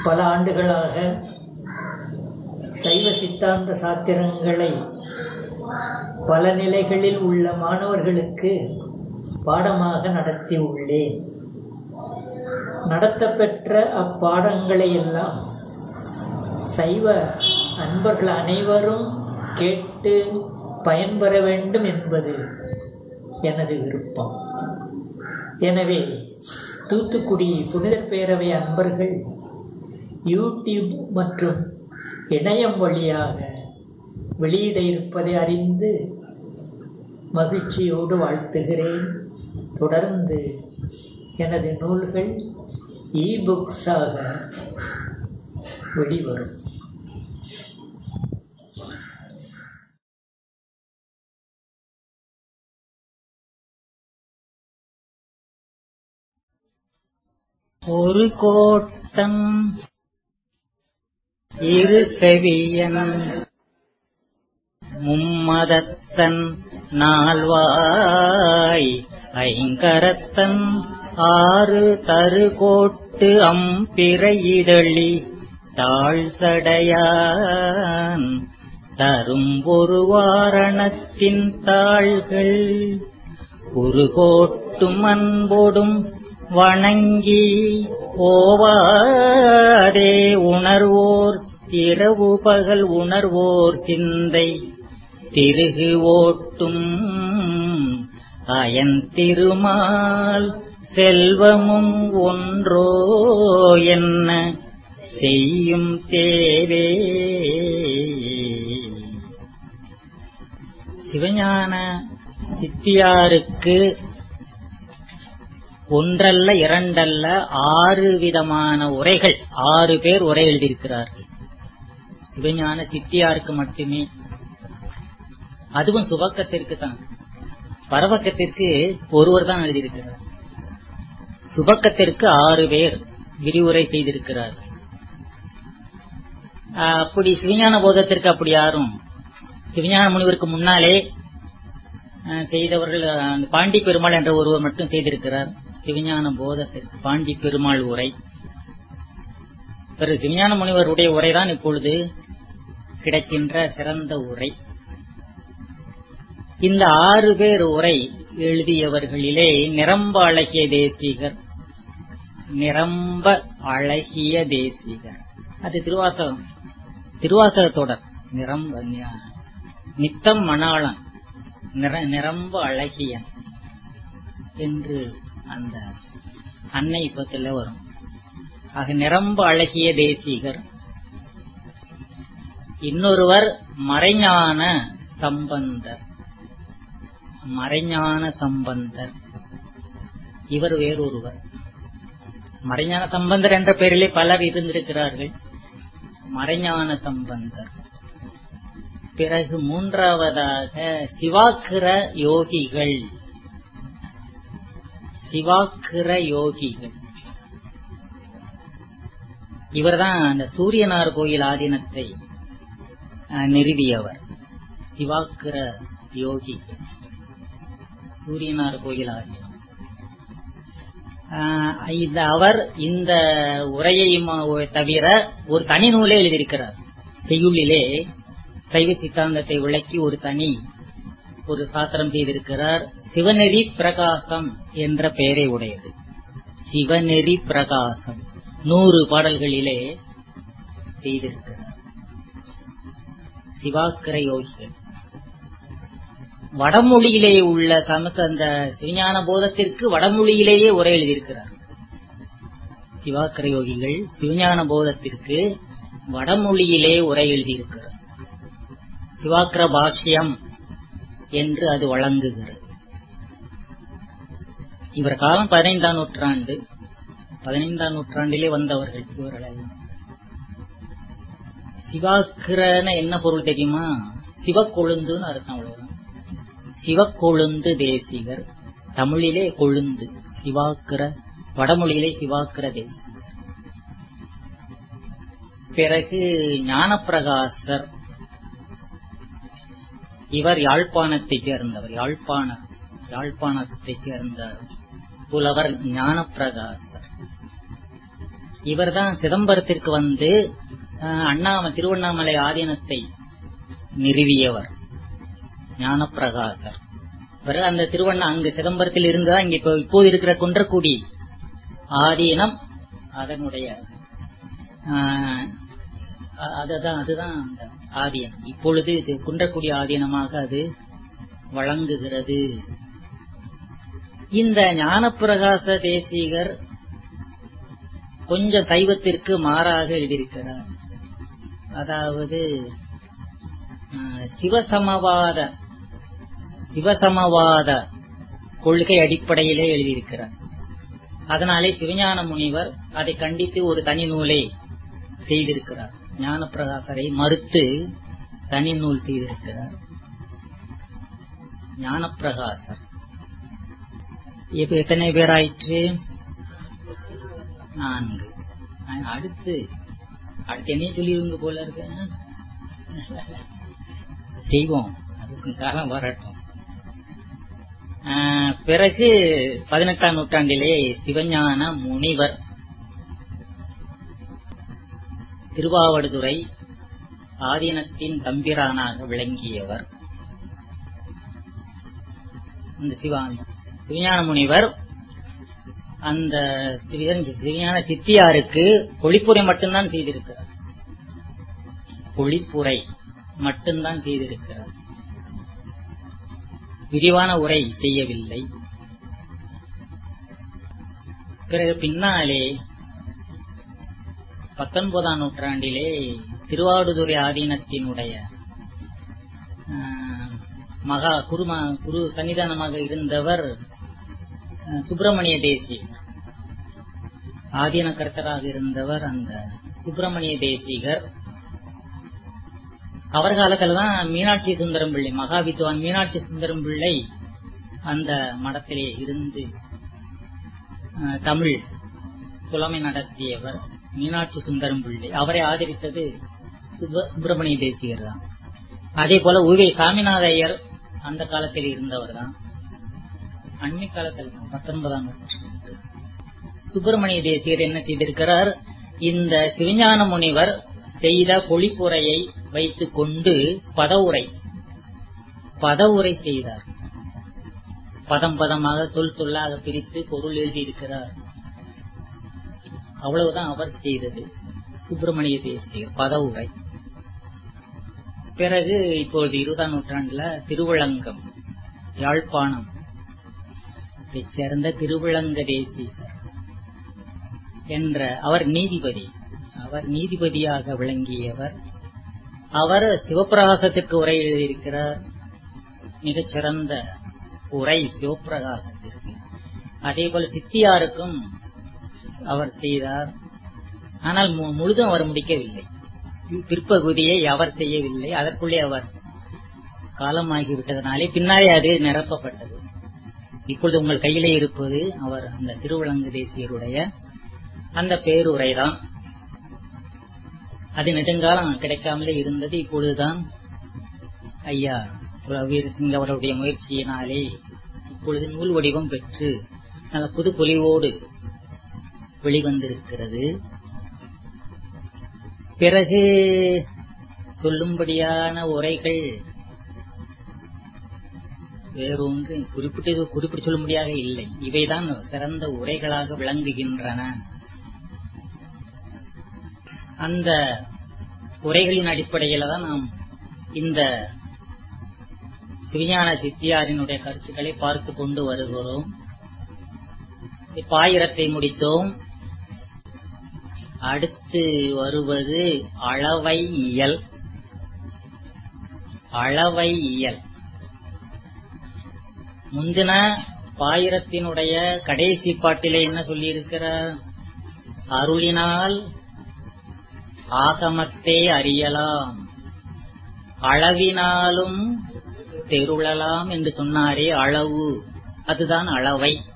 பல ஆண்டுகளாக சைவ சித்தாந்த சாத்திரங்களை பல நிலைகளில் உள்ள மாணவர்களுக்கு பாடமாக நடத்தி உள்ளேன் நடத்தப்பெற்ற அப்பாடங்களை எல்லாம் சைவ அன்பர்கள் அனைவரும் கேட்டு பயன்பெற வேண்டும் என்பது எனது விருப்பம் எனவே தூத்துக்குடி புனிதர் பேரவை அன்பர்கள் யூடியூப் மற்றும் இணையம் வழியாக வெளியிட இருப்பதை அறிந்து மகிழ்ச்சியோடு வாழ்த்துகிறேன் தொடர்ந்து எனது நூல்கள் இ புக்ஸாக வெளிவரும் ஒரு கோட்டம் இரு செவியன் மும்மதத்தன் நால்வாய் ஐங்கரத்தன் ஆறு தருகோட்டு அம்பிறையிடளி தாழ்சடையான் தரும் ஒரு வாரணத்தின் தாள்கள் உருகோட்டும் அன்போடும் வணங்கி ஓவாதே உணர்வோர் இரவு பகல் உணர்வோர் சிந்தை திருகு ஓட்டும் அயன் திருமால் செல்வமும் ஒன்றோ என்ன செய்யும் தேவே சிவஞான சித்தியாருக்கு ஒன்றல்ல இரண்டல்ல ஆறு விதமான உரைகள் ஆறு பேர் உரை எழுதியிருக்கிறார்கள் சிவஞான சித்தியாருக்கு மட்டுமே அதுவும் சுபக்கத்திற்கு தான் பரவக்கத்திற்கு ஒருவர் தான் எழுதியிருக்கிறார் சுபக்கத்திற்கு ஆறு பேர் விரிவுரை செய்திருக்கிறார் அப்படி சிவஞான போதத்திற்கு அப்படி யாரும் சிவஞான முனிவருக்கு முன்னாலே செய்தவர்கள் அந்த பாண்டி பெருமாள் என்ற ஒருவர் மட்டும் செய்திருக்கிறார் சிவஞான போதத்திற்கு பாண்டி பெருமாள் உரை பிறகு சிவஞான முனிவருடைய உரைதான் இப்பொழுது கிடைக்கின்ற சிறந்த உரை இந்த ஆறு பேர் உரை எழுதியவர்களிலே நிரம்ப அழகிய தேசிகர் நிரம்ப அழகிய தேசிகர் அது திருவாசகம் திருவாசக தொடர் நிரம்ப நித்தம் மணாளன் நிரம்ப அழகியன் என்று அந்த அன்னை பத்துல வரும் ஆக நிரம்ப அழகிய தேசிகர் இன்னொருவர் மறைஞான சம்பந்தர் மறைஞான சம்பந்தர் இவர் வேறொருவர் மறைஞான சம்பந்தர் என்ற பெயரிலே பலர் இருந்திருக்கிறார்கள் மறைஞான சம்பந்தர் பிறகு மூன்றாவதாக சிவாக்கிர யோகிகள் சிவாக்கிர யோகிகள் இவர்தான் அந்த சூரியனார் கோயில் ஆதீனத்தை நிறுவியவர் சிவாக்கிர யோகி சூரியனார் கோயில் ஆதீனம் இந்த அவர் இந்த உரையையும் தவிர ஒரு தனி நூலே எழுதியிருக்கிறார் செய்யுளிலே சைவ சித்தாந்தத்தை விளக்கி ஒரு தனி ஒரு சாத்திரம் செய்திருக்கிறார் சிவநெறி பிரகாசம் என்ற பெயரை உடையது சிவநெறி பிரகாசம் நூறு பாடல்களிலே செய்திருக்கிறார் சிவாக்கிர யோகிகள் வடமொழியிலே உள்ள சமச அந்த சிவஞான போதத்திற்கு வடமொழியிலேயே உரை எழுதியிருக்கிறார் சிவாக்கிர யோகிகள் சிவஞான போதத்திற்கு வடமொழியிலே உரை எழுதியிருக்கிறார் சிவாக்கிர பாஷ்யம் என்று அது வழங்குகிறது இவர் காலம் பதினைந்தாம் நூற்றாண்டு பதினைந்தாம் நூற்றாண்டிலே வந்தவர்கள் இவர்கள் சிவாக்கிரன என்ன பொருள் தெரியுமா சிவக்கொழுந்துன்னு அர்த்தம் அவ்வளவுதான் சிவக்கொழுந்து தேசிகர் தமிழிலே கொழுந்து சிவாக்கிர வடமொழியிலே சிவாக்கிர தேசிகர் பிறகு ஞானப்பிரகாசர் இவர் யாழ்ப்பாணத்தைச் சேர்ந்தவர் யாழ்ப்பாண யாழ்ப்பாணத்தைச் சேர்ந்த புலவர் ஞானப்பிரகாசர் இவர்தான் சிதம்பரத்திற்கு வந்து அஹ், அண்ணாம திருவண்ணாமலை ஆதீனத்தை நிறுவியவர் ஞானப்பிரகாசர் பிறகு அந்த திருவண்ணா அங்கு சிதம்பரத்தில் இருந்ததா இங்க இப்போ இப்போது இருக்கிற குன்றக்குடி ஆதீனம் அதனுடைய ஆஹ், அ- அதுதான் அதுதான் அந்த ஆதீனம் இப்பொழுது இது குன்றக்குடி ஆதீனமாக அது வழங்குகிறது இந்த ஞானப்பிரகாச தேசிகர் கொஞ்சம் சைவத்திற்கு மாறாக எழுதியிருக்கிறார் அதாவது ஆஹ், சிவசமவாத சிவசமவாத கொள்கை அடிப்படையிலே எழுதியிருக்கிறார் அதனாலே சிவஞான முனிவர் அதை கண்டித்து ஒரு தனி நூலை செய்திருக்கிறார் ஞானப்பிரகாசரை மறுத்து தனி நூல் செய்திருக்கிறார் ஞானப்பிரகாசர் இப்ப எத்தனை பேர் ஆயிற்று நான்கு அஹ் அடுத்து அடுத்து என்ன சொல்லிருங்க போல இருக்கு செய்வோம் அதுக்கு காலம் வரட்டும் ஆஹ் பிறகு பதினெட்டாம் நூற்றாண்டிலே சிவஞான முனிவர் திருவாவடுதுறை ஆதீனத்தின் தம்பிரானாக விளங்கியவர் இந்த சிவா சிவஞான முனிவர் அந்த சிவன் சிவஞான சித்தியாருக்கு பொழிப்புரை மட்டும்தான் செய்திருக்கிறார் பொழிப்புரை மட்டும்தான் செய்திருக்கிறார் விரிவான உரை செய்யவில்லை பிறகு பின்னாலே பத்தொன்பதாம் நூற்றாண்டிலே திருவாடுதுறை ஆதீனத்தினுடைய ஆஹ், மகா குருமா குரு சன்னிதானமாக இருந்தவர் ஆஹ், சுப்பிரமணிய தேசி ஆதீன கர்த்தராக இருந்தவர் அந்த சுப்பிரமணிய தேசிகர் அவர் காலத்துல தான் மீனாட்சி சுந்தரம் பிள்ளை மகா வித்வான் மீனாட்சி சுந்தரம் பிள்ளை அந்த மடத்திலே இருந்து அஹ், தமிழ் புலமை நடத்தியவர் மீனாட்சி சுந்தரம் பிள்ளை அவரை ஆதரித்தது சுப்ப- சுப்பிரமணிய தேசிகர் தான் அதே போல உவே சாமிநாத ஐயர் அந்த காலத்தில் இருந்தவர் தான் அண்மை காலத்தில் தான், பத்தொன்பதாம் நூற்றாண்டு சுப்பிரமணிய தேசிகர் என்ன செய்திருக்கிறார் இந்த சிவஞான முனிவர் செய்த பொழிப்புரையை வைத்துக் கொண்டு பதவுரை பதவுரை செய்தார் பதம் பதமாக சொல் சொல்லாக பிரித்து பொருள் எழுதியிருக்கிறார் அவ்வளவுதான் அவர் செய்தது சுப்பிரமணிய தேசிகர் பதவுரை பிறகு இப்பொழுது இருபதாம் நூற்றாண்டுல திருவிளங்கம் யாழ்ப்பாணம் இதைச் சேர்ந்த திருவிளங்க தேசிகர் என்ற அவர் நீதிபதி அவர் நீதிபதியாக விளங்கியவர் அவர் சிவப்பிரகாசத்திற்கு உரை எழுதியிருக்கிறார் மிகச் சிறந்த உரை சிவப்பிரகாசத்திற்கு அதே போல சித்தியாருக்கும் அவர் செய்தார் ஆனால் மு- முழுதும் அவர் முடிக்கவில்லை பிற்பகுதியை அவர் செய்யவில்லை அதற்குள்ளே அவர் காலமாகிவிட்டதனாலே பின்னாலே அது நிரப்பப்பட்டது இப்பொழுது உங்கள் கையிலே இருப்பது அவர் அந்த திருவிளங்கு தேசியருடைய அந்த பேருரைதான் அது நெடுங்காலம் கிடைக்காமலே இருந்தது இப்பொழுதுதான் ஐயா வீர் சிங் அவருடைய முயற்சியினாலே இப்பொழுது நூல் வடிவம் பெற்று நல்ல புது பொலிவோடு வெளிவந்திருக்கிறது பிறகு சொல்லும்படியான உரைகள் வேறொன்று குறிப்பிட்டு குறிப்பிட்டு சொல்லும்படியாக இல்லை இவைதான் சிறந்த உரைகளாக விளங்குகின்றன அந்த உரைகளின் அடிப்படையில தான் நாம் இந்த சிவஞான சித்தியாரினுடைய கருத்துக்களை பார்த்து கொண்டு வருகிறோம் இப்ப ஆயிரத்தை முடித்தோம் அடுத்து வருவது அளவை இயல் அளவை இயல் முந்தின பாயிரத்தினுடைய கடைசி பாட்டிலே என்ன சொல்லியிருக்கிறார் அருளினால் ஆகமத்தை அறியலாம் அளவினாலும் தெருளலாம் என்று சொன்னாரே அளவு அதுதான் அளவை